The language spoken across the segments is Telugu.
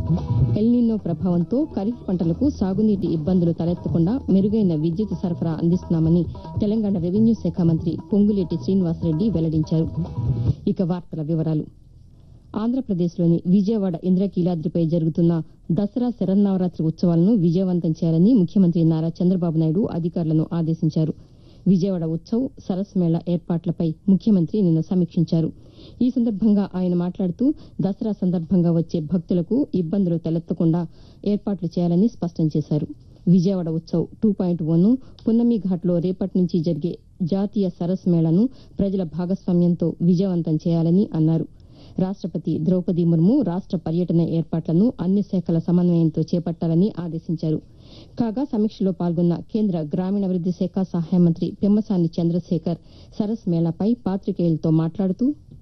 ఎల్నినో ప్రభావంతో ఖరీఫ్ పంటలకు సాగునీటి ఇబ్బందులు తలెత్తకుండా మెరుగైన విద్యుత్ సరఫరా అందిస్తున్నామని తెలంగాణ రెవెన్యూ శాఖ మంత్రి పొంగులేటి శ్రీనివాసరెడ్డి వెల్లడించారు ఇక వార్తల వివరాలు ఆంధ్రప్రదేశ్లోని విజయవాడ ఇంద్రకీలాద్రిపై జరుగుతున్న దసరా శరన్నవరాత్రి ఉత్సవాలను విజయవంతం చేయాలని ముఖ్యమంత్రి నారా చంద్రబాబు నాయుడు అధికారులను ఆదేశించారు విజయవాడ ఉత్సవ్ సరస్ మేళా ఏర్పాట్లపై ముఖ్యమంత్రి నిన్న సమీక్షించారు ఈ సందర్భంగా ఆయన మాట్లాడుతూ దసరా సందర్భంగా వచ్చే భక్తులకు ఇబ్బందులు తలెత్తకుండా ఏర్పాట్లు చేయాలని స్పష్టం చేశారు Vijayawada Utsav two point one Punnami ఘాట్లో రేపటి నుంచి జరిగే జాతీయ సరస్ మేళాను ప్రజల భాగస్వామ్యంతో విజయవంతం చేయాలని అన్నారు రాష్టపతి ద్రౌపది ముర్ము రాష్ట పర్యటన ఏర్పాట్లను అన్ని శాఖల సమన్వయంతో చేపట్టాలని ఆదేశించారు కాగా సమీక్షలో పాల్గొన్న కేంద్ర గ్రామీణాభివృద్ది శాఖ సహాయ మంత్రి పెమ్మసాని చంద్రశేఖర్ సరస్ మేళాపై పాత్రికేయులతో మాట్లాడుతూ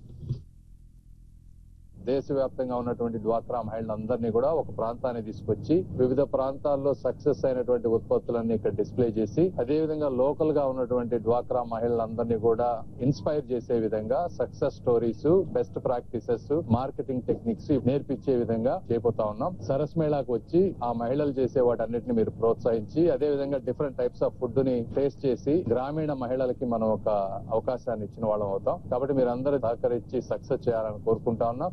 దేశవ్యాప్తంగా ఉన్నటువంటి డ్వాక్రా మహిళలందరినీ కూడా ఒక ప్రాంతాన్ని తీసుకొచ్చి వివిధ ప్రాంతాల్లో సక్సెస్ అయినటువంటి ఉత్పత్తులన్నీ ఇక్కడ డిస్ప్లే చేసి అదే విధంగా లోకల్ గా ఉన్నటువంటి డ్వాక్రా మహిళలందరినీ కూడా ఇన్స్పైర్ చేసే విధంగా success stories best practices marketing techniques నేర్పించే విధంగా చేయబోతా ఉన్నాం సరస్ మేళాకు వచ్చి ఆ మహిళలు చేసే వాటన్నిటిని మీరు ప్రోత్సహించి అదే విధంగా డిఫరెంట్ టైప్స్ ఆఫ్ ఫుడ్ ని టేస్ట్ చేసి గ్రామీణ మహిళలకి మనం ఒక అవకాశాన్ని ఇచ్చిన వాళ్ళం అవుతాం కాబట్టి మీరు అందరూ సహకరించి సక్సెస్ చేయాలని కోరుకుంటా ఉన్నాం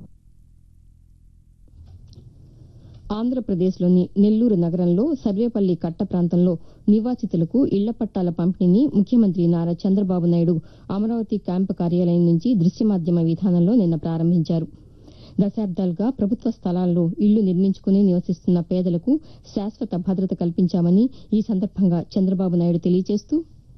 ఆంధ్రప్రదేశ్లోని నెల్లూరు నగరంలో సర్వేపల్లి కట్ట ప్రాంతంలో నివాసితులకు ఇళ్ల పట్టాల పంపిణీని ముఖ్యమంత్రి నారా చంద్రబాబు నాయుడు అమరావతి క్యాంపు కార్యాలయం నుంచి దృశ్య మాధ్యమ విధానంలో నిన్న ప్రారంభించారు దశాబ్దాలుగా ప్రభుత్వ స్థలాల్లో ఇళ్లు నిర్మించుకుని నివసిస్తున్న పేదలకు శాశ్వత భద్రత కల్పించామని ఈ సందర్భంగా చంద్రబాబు నాయుడు తెలియజేస్తూ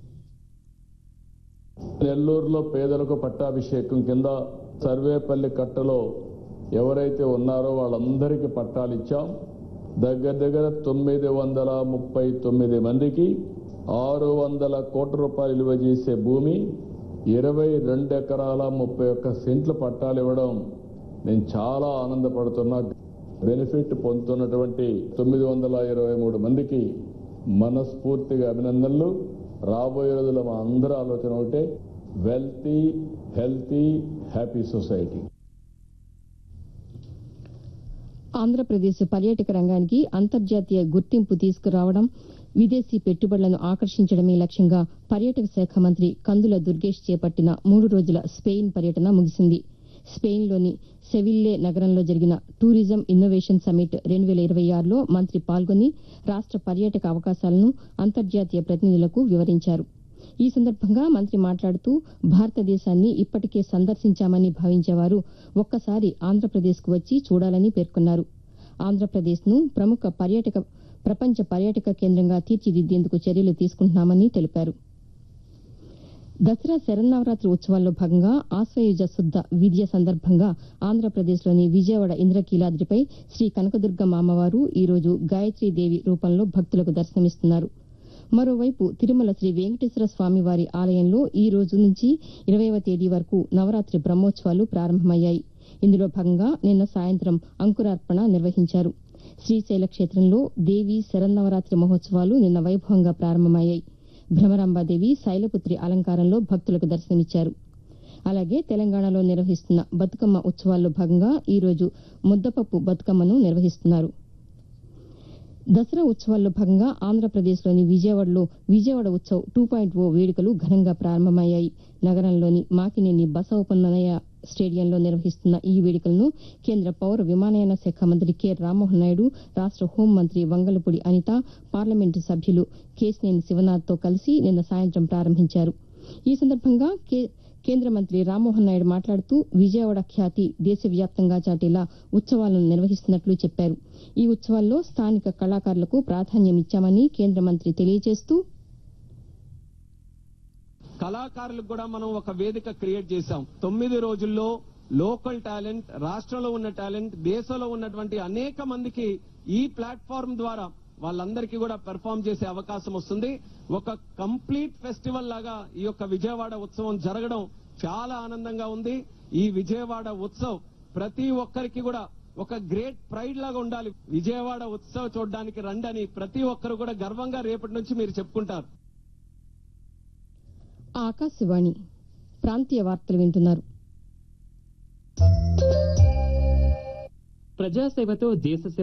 నెల్లూరులో పేదలకు పట్టాభిషేకం కింద సర్వేపల్లి కట్టలో ఎవరైతే ఉన్నారో వాళ్ళందరికీ పట్టాలు ఇచ్చాం దగ్గర దగ్గర తొమ్మిది వందల ముప్పై తొమ్మిది మందికి ఆరు వందల కోట్ల రూపాయలు విలువ చేసే భూమి ఇరవై రెండు ఎకరాల ముప్పై ఒక్క సెంట్ల పట్టాలు ఇవ్వడం నేను చాలా ఆనందపడుతున్నా బెనిఫిట్ పొందుతున్నటువంటి తొమ్మిది వందల ఇరవై మూడు మందికి మనస్ఫూర్తిగా అభినందనలు రాబోయే రోజుల్లో మా అందరూ ఆలోచన ఒకటే wealthy healthy happy society Andhra Pradesh పర్యాటక రంగానికి అంతర్జాతీయ గుర్తింపు తీసుకురావడం విదేశీ పెట్టుబడులను ఆకర్షించడమే లక్ష్యంగా పర్యాటక శాఖ మంత్రి కందుల దుర్గేష్ చేపట్టిన మూడు రోజుల స్పెయిన్ పర్యటన ముగిసింది స్పెయిన్లోని సెవిల్లే నగరంలో జరిగిన టూరిజం ఇన్నోవేషన్ సమ్మిట్ రెండు వేల ఇరవై ఆరులో మంత్రి పాల్గొని రాష్ట పర్యాటక అవకాశాలను అంతర్జాతీయ ప్రతినిధులకు వివరించారు ఈ సందర్భంగా మంత్రి మాట్లాడుతూ భారతదేశాన్ని ఇప్పటికే సందర్శించామని భావించేవారు ఒక్కసారి ఆంధ్రప్రదేశ్కు వచ్చి చూడాలని పేర్కొన్నారు ఆంధ్రప్రదేశ్ను ప్రముఖ పర్యాటక ప్రపంచ పర్యాటక కేంద్రంగా తీర్చిదిద్దేందుకు చర్యలు తీసుకుంటున్నామని తెలిపారు దసరా శరన్నవరాత్రి ఉత్సవాల్లో భాగంగా ఆశ్వయుజ శుద్ధ విద్య సందర్భంగా ఆంధ్రప్రదేశ్లోని విజయవాడ ఇంద్రకీలాద్రిపై శ్రీ కనకదుర్గమ్మ అమ్మవారు ఈరోజు గాయత్రీదేవి రూపంలో భక్తులకు దర్శనమిస్తున్నారు మరోవైపు తిరుమల శ్రీ వెంకటేశ్వర స్వామి వారి ఆలయంలో ఈ రోజు నుంచి ఇరవైవ తేదీ వరకు నవరాత్రి బ్రహ్మోత్సవాలు ప్రారంభమయ్యాయి ఇందులో భాగంగా నిన్న సాయంత్రం అంకురార్పణ నిర్వహించారు శ్రీశైల క్షేత్రంలో దేవి శరన్నవరాత్రి మహోత్సవాలు నిన్న వైభవంగా ప్రారంభమయ్యాయి భ్రమరాంబాదేవి శైలపుత్రి అలంకారంలో భక్తులకు దర్శనమిచ్చారు అలాగే తెలంగాణలో నిర్వహిస్తున్న బతుకమ్మ ఉత్సవాల్లో భాగంగా ఈ రోజు ముద్దపప్పు బతుకమ్మను నిర్వహిస్తున్నారు దసరా ఉత్సవాల్లో భాగంగా ఆంధ్రప్రదేశ్లోని విజయవాడలో Vijayawada Utsav two point O వేడుకలు ఘనంగా ప్రారంభమయ్యాయి నగరంలోని మాకినేని బసవపన్నయ్య స్టేడియంలో నిర్వహిస్తున్న ఈ వేడుకలను కేంద్ర పౌర విమానయాన శాఖ మంత్రి కె రామ్మోహన్ నాయుడు రాష్ట హోంమంత్రి వంగలపూడి అనిత పార్లమెంటు సభ్యులు కేశినేని శివనాథ్తో కలిసి నిన్న సాయంత్రం ప్రారంభించారు ఈ సందర్భంగా కేంద్ర మంత్రి రామ్మోహన్ నాయుడు మాట్లాడుతూ విజయవాడ ఖ్యాతి దేశవ్యాప్తంగా చాటేలా ఉత్సవాలను నిర్వహిస్తున్నట్లు చెప్పారు ఈ ఉత్సవాల్లో స్థానిక కళాకారులకు ప్రాధాన్యం ఇచ్చామని కేంద్ర మంత్రి తెలియజేస్తూ కళాకారులకు కూడా మనం ఒక వేదిక క్రియేట్ చేశాం తొమ్మిది రోజుల్లో లోకల్ టాలెంట్ రాష్ట్రంలో ఉన్న టాలెంట్ దేశంలో ఉన్నటువంటి అనేక మందికి ఈ ప్లాట్ఫామ్ ద్వారా వాళ్ళందరికీ కూడా పెర్ఫామ్ చేసే అవకాశం వస్తుంది ఒక కంప్లీట్ ఫెస్టివల్ లాగా ఈ యొక్క విజయవాడ ఉత్సవం జరగడం చాలా ఆనందంగా ఉంది ఈ విజయవాడ ఉత్సవ్ ప్రతి ఒక్కరికి కూడా ఒక గ్రేట్ ప్రైడ్ లాగా ఉండాలి విజయవాడ ఉత్సవ్ చూడడానికి రండి అని ప్రతి ఒక్కరు కూడా గర్వంగా రేపటి నుంచి మీరు చెప్పుకుంటారు ఆకాశవాణి ప్రాంతీయ వార్తలు వింటున్నారు ప్రజాసేవతో దేశ